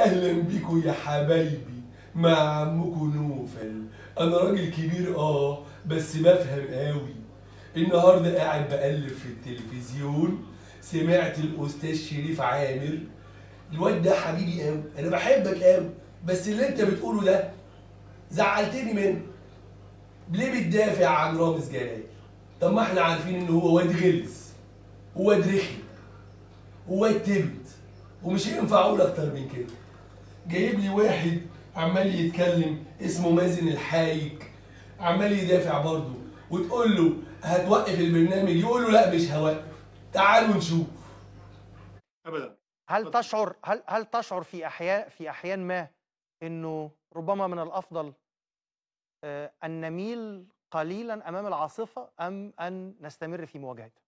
اهلا بيكوا يا حبايبي مع عمكوا نوفل انا راجل كبير اه بس بفهم قوي النهارده قاعد بقلب في التلفزيون سمعت الاستاذ شريف عامر الواد ده حبيبي قوي انا بحبك قوي بس اللي انت بتقوله ده زعلتني منه ليه بتدافع عن رامز جلال طب ما احنا عارفين ان هو واد غلس وواد رخي وواد تبت ومش هينفع اقول اكتر من كده جايب لي واحد عمال يتكلم اسمه مازن الحايك عمال يدافع برضه وتقول له هتوقف البرنامج يقول له لا مش هوقف تعالوا نشوف ابدا هل اتفضل. تشعر هل هل تشعر في احيان في احيان ما انه ربما من الافضل آه، ان نميل قليلا امام العاصفه ام ان نستمر في مواجهتها؟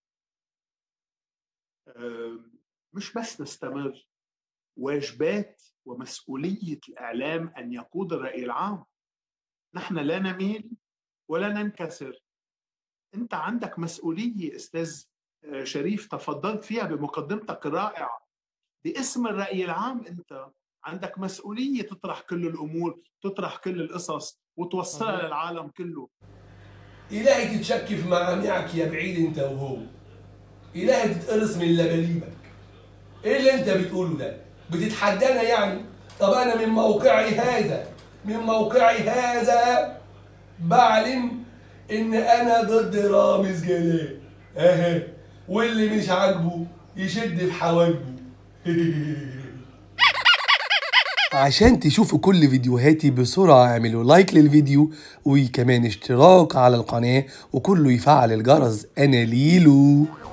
آم، مش بس نستمر واجبات ومسؤوليه الاعلام ان يقود الراي العام نحن لا نميل ولا ننكسر انت عندك مسؤوليه استاذ آه، شريف تفضلت فيها بمقدمتك الرائعه باسم الراي العام انت عندك مسؤوليه تطرح كل الامور تطرح كل القصص وتوصلها مظبوط. للعالم كله إلهي تتشك في معامعك يا بعيد انت وهو إلهي تتقرص من لباليبك ايه اللي انت بتقوله ده بتتحدانا يعني طب انا من موقعي هذا من موقعي هذا بعلن ان انا ضد رامز جلال اهي واللي مش عاجبه يشد في حواجبه عشان تشوفوا كل فيديوهاتي بسرعة اعملوا لايك للفيديو وكمان اشتراك على القناة وكله يفعل الجرس انا ليلو